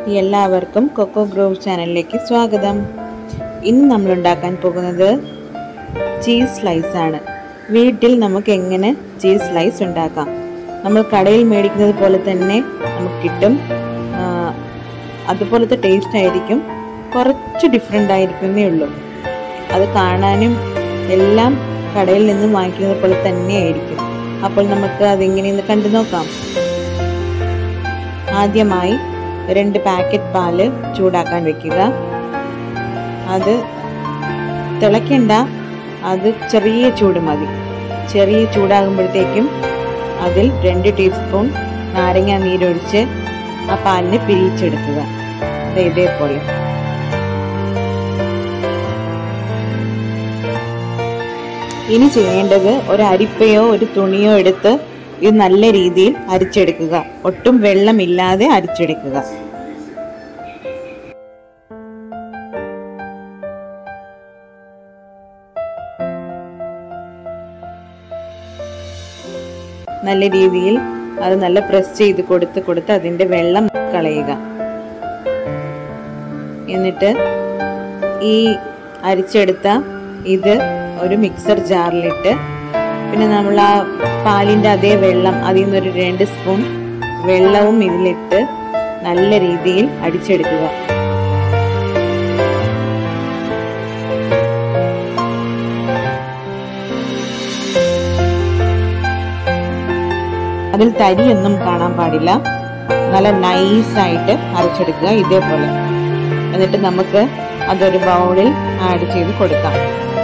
എല്ലാവർക്കും cocoa grove ചാനലിലേക്ക് സ്വാഗതം ഇന്ന് നമ്മൾ ഉണ്ടാക്കാൻ പോകുന്നത് ചീസ് സ്ലൈസ് ആണ് വീട്ടിൽ നമുക്ക് എങ്ങനെ ചീസ് സ്ലൈസ് ഉണ്ടാക്കാം നമ്മൾ കടയിൽ മേടിക്കുന്നത് പോലെ തന്നെ നമുക്ക് കിട്ടും ആ, അതുപോലത്തെ ടേസ്റ്റ് ആയിരിക്കും കുറച്ച് ഡിഫറെൻ്റ് ആയിരിക്കുന്നേ ഉള്ളൂ അത് കാണാനും എല്ലാം കടയിൽ നിന്നും വാങ്ങിക്കുന്നത് പോലെ തന്നെ ആയിരിക്കും അപ്പോൾ നമുക്ക് അതെങ്ങനെയെന്ന് കണ്ടു നോക്കാം ആദ്യമായി രണ്ട് പാക്കറ്റ് പാല് ചൂടാക്കാൻ വെക്കുക അത് തിളയ്ക്കണ്ട അത് ചെറിയ ചൂട് മതി ചെറിയ ചൂടാകുമ്പോഴത്തേക്കും അതിൽ രണ്ട് ടീസ്പൂൺ നാരങ്ങ നീരൊഴിച്ച് ആ പാലിനെ പിരിച്ചെടുക്കുക ദേ ഇതേപോലെ ഇനി ചെയ്യേണ്ടത് ഒരു അരിപ്പയോ ഒരു തുണിയോ എടുത്ത് ഇത് നല്ല രീതിയിൽ അരിച്ചെടുക്കുക ഒട്ടും വെള്ളമില്ലാതെ അരിച്ചെടുക്കുക നല്ല രീതിയിൽ അത് നല്ല പ്രസ് ചെയ്ത് കൊടുത്ത് കൊടുത്ത് അതിന്റെ വെള്ളം കളയുക എന്നിട്ട് ഈ അരിച്ചെടുത്ത ഇത് ഒരു മിക്സർ ജാറിലിട്ട് പിന്നെ നമ്മൾ ആ പാലിന്റെ അതേ വെള്ളം അതിൽ നിന്നൊരു രണ്ട് സ്പൂൺ വെള്ളവും ഇതിലിട്ട് നല്ല രീതിയിൽ അടിച്ചെടുക്കുക അതിൽ തരിയൊന്നും കാണാൻ പാടില്ല നല്ല നൈസായിട്ട് അരച്ചെടുക്കുക ഇതേപോലെ എന്നിട്ട് നമുക്ക് അതൊരു ബൗളിൽ ആഡ് ചെയ്ത് കൊടുക്കാം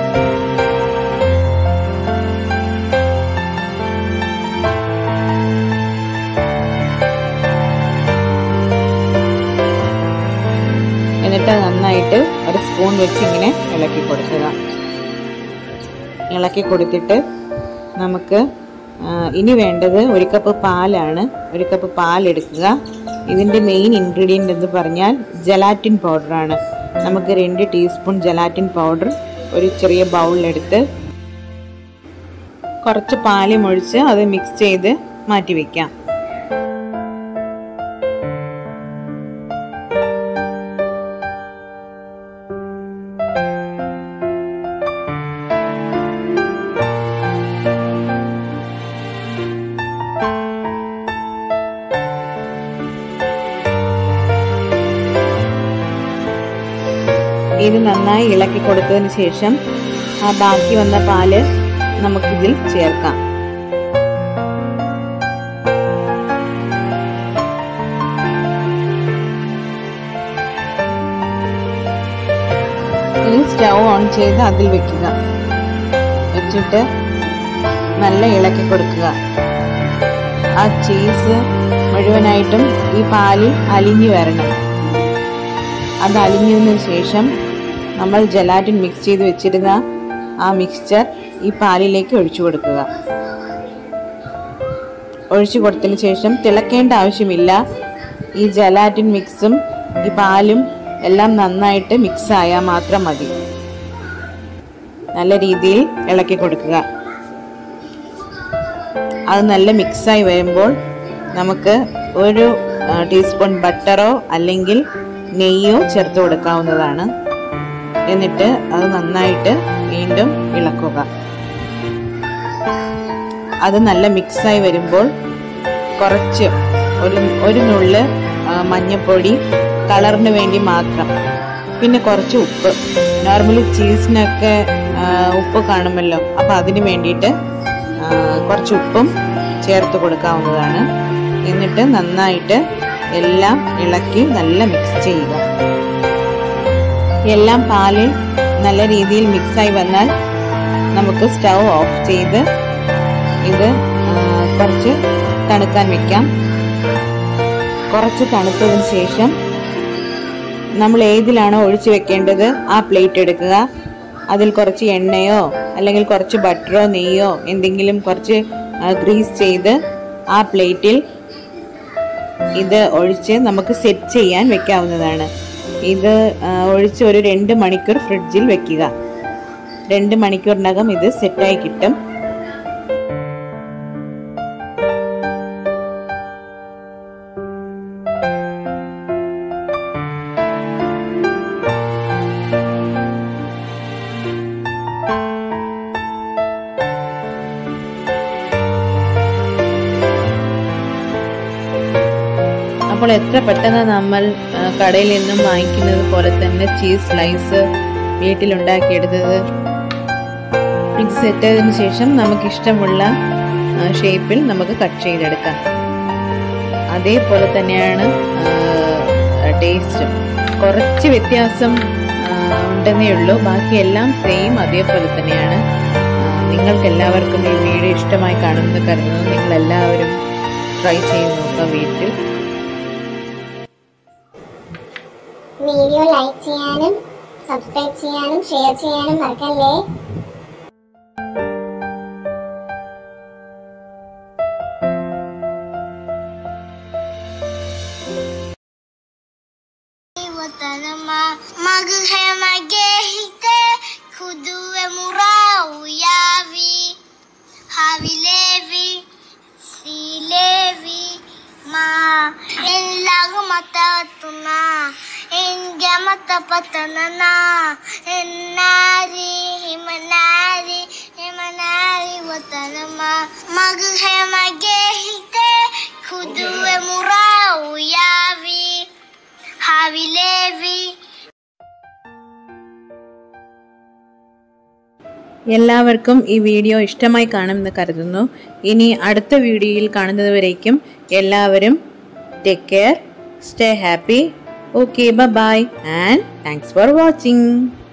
എന്നിട്ട് നന്നായിട്ട് ഒരു സ്പൂൺ വെച്ച് ഇങ്ങനെ ഇളക്കി കൊടുക്കുക ഇളക്കി കൊടുത്തിട്ട് നമുക്ക് ആ, ഇനി വേണ്ടത് ഒരു കപ്പ് പാലാണ് ഒരു കപ്പ് പാൽ എടുക്കുക ഇതിൻ്റെ മെയിൻ ഇൻഗ്രീഡിയൻ്റ് എന്ന് പറഞ്ഞാൽ ജലാറ്റിൻ പൗഡറാണ് നമുക്ക് രണ്ട് ടീസ്പൂൺ ജലാറ്റിൻ പൗഡർ ഒരു ചെറിയ ബൗളിലെടുത്ത് കുറച്ച് പാലും ഒഴിച്ച് അത് മിക്സ് ചെയ്ത് മാറ്റി വയ്ക്കാം ഇത് നന്നായി ഇളക്കി കൊടുത്തതിന് ശേഷം ആ ബാക്കി വന്ന പാല് നമുക്കിതിൽ ചേർക്കാം ഇനി സ്റ്റൗ ഓൺ ചെയ്ത് അതിൽ വെക്കുക വെച്ചിട്ട് നല്ല ഇളക്കി കൊടുക്കുക ആ ചീസ് മുഴുവനായിട്ടും ഈ പാലിൽ അലിഞ്ഞു വരണം അത് അലിഞ്ഞതിന് ശേഷം നമ്മൾ ജലാറ്റിൻ മിക്സ് ചെയ്ത് വെച്ചിരുന്ന ആ മിക്സ്ചർ ഈ പാലിലേക്ക് ഒഴിച്ചു കൊടുക്കുക ഒഴിച്ചു കൊടുത്തതിന് ശേഷം തിളക്കേണ്ട ആവശ്യമില്ല ഈ ജലാറ്റിൻ മിക്സും ഈ പാലും എല്ലാം നന്നായിട്ട് മിക്സ് ആയാൽ മാത്രം മതി നല്ല രീതിയിൽ ഇളക്കി കൊടുക്കുക അത് നല്ല മിക്സായി വരുമ്പോൾ നമുക്ക് ഒരു ആ, ടീസ്പൂൺ ബട്ടറോ അല്ലെങ്കിൽ നെയ്യോ ചേർത്ത് കൊടുക്കാവുന്നതാണ് എന്നിട്ട് അത് നന്നായിട്ട് വീണ്ടും ഇളക്കുക അത് നല്ല മിക്സായി വരുമ്പോൾ കുറച്ച് ഒരു ഒരു നുള്ള് ആ, മഞ്ഞപ്പൊടി കളറിന് വേണ്ടി മാത്രം പിന്നെ കുറച്ച് ഉപ്പ് നോർമലി ചീസിനൊക്കെ ആ, ഉപ്പ് കാണുമല്ലോ അപ്പം അതിന് വേണ്ടിയിട്ട് ആ, കുറച്ച് ഉപ്പും ചേർത്ത് കൊടുക്കാവുന്നതാണ് എന്നിട്ട് നന്നായിട്ട് എല്ലാം ഇളക്കി നല്ല മിക്സ് ചെയ്യുക എല്ലാം പാലിൽ നല്ല രീതിയിൽ മിക്സായി വന്നാൽ നമുക്ക് സ്റ്റൗ ഓഫ് ചെയ്ത് ഇത് ആ, കുറച്ച് തണുക്കാൻ വെക്കാം കുറച്ച് തണുത്തതിന് ശേഷം നമ്മൾ ഏതിലാണോ ഒഴിച്ചു വെക്കേണ്ടത് ആ പ്ലേറ്റ് എടുക്കുക അതിൽ കുറച്ച് എണ്ണയോ അല്ലെങ്കിൽ കുറച്ച് ബട്ടറോ നെയ്യോ എന്തെങ്കിലും കുറച്ച് ഗ്രീസ് ചെയ്ത് ആ പ്ലേറ്റിൽ ഇത് ഒഴിച്ച് നമുക്ക് സെറ്റ് ചെയ്യാൻ വെക്കാവുന്നതാണ് ഇത് ആ, ഒഴിച്ച് ഒരു രണ്ട് മണിക്കൂർ ഫ്രിഡ്ജിൽ വെക്കുക രണ്ട് മണിക്കൂറിനകം ഇത് സെറ്റായി കിട്ടും എത്ര പെട്ടെന്ന് നമ്മൾ ആ, കടയിൽ നിന്നും വാങ്ങിക്കുന്നത് പോലെ തന്നെ ചീസ് സ്ലൈസ് വീട്ടിലുണ്ടാക്കിയെടുത്തത് ഇത് സെറ്റ് ചെയ്തതിനു ശേഷം നമുക്ക് ഇഷ്ടമുള്ള ഷേപ്പിൽ നമുക്ക് കട്ട് ചെയ്തെടുക്കാം അതേപോലെ തന്നെയാണ് ടേസ്റ്റ് കുറച്ച് വ്യത്യാസം ആ, ഉണ്ടെന്നേ ഉള്ളൂ ബാക്കിയെല്ലാം സെയിം അതേപോലെ തന്നെയാണ് ആ, നിങ്ങൾക്ക് എല്ലാവർക്കും ഈ വീഡിയോ ഇഷ്ടമായി കാണുമെന്ന് കരുതുന്നു നിങ്ങൾ എല്ലാവരും ട്രൈ ചെയ്ത് നോക്കുക വീട്ടിൽ വീഡിയോ ലൈക്ക് ചെയ്യാനും സബ്സ്ക്രൈബ് ചെയ്യാനും ഷെയർ ചെയ്യാനും മറക്കല്ലേ मग है मगे हिते खुद मुराऊ यावी हावी लेवी सी लेवी ma en lago mata tuna en gamata patanana en nari himanari himanari watanama mag hai mage hite khudu e murau yavi havi levi എല്ലാവർക്കും ഈ വീഡിയോ ഇഷ്ടമായി കാണുമെന്ന് കരുതുന്നു ഇനി അടുത്ത വീഡിയോയിൽ കാണുന്നതുവരേക്കും എല്ലാവരും take care stay happy okay bye and thanks for watching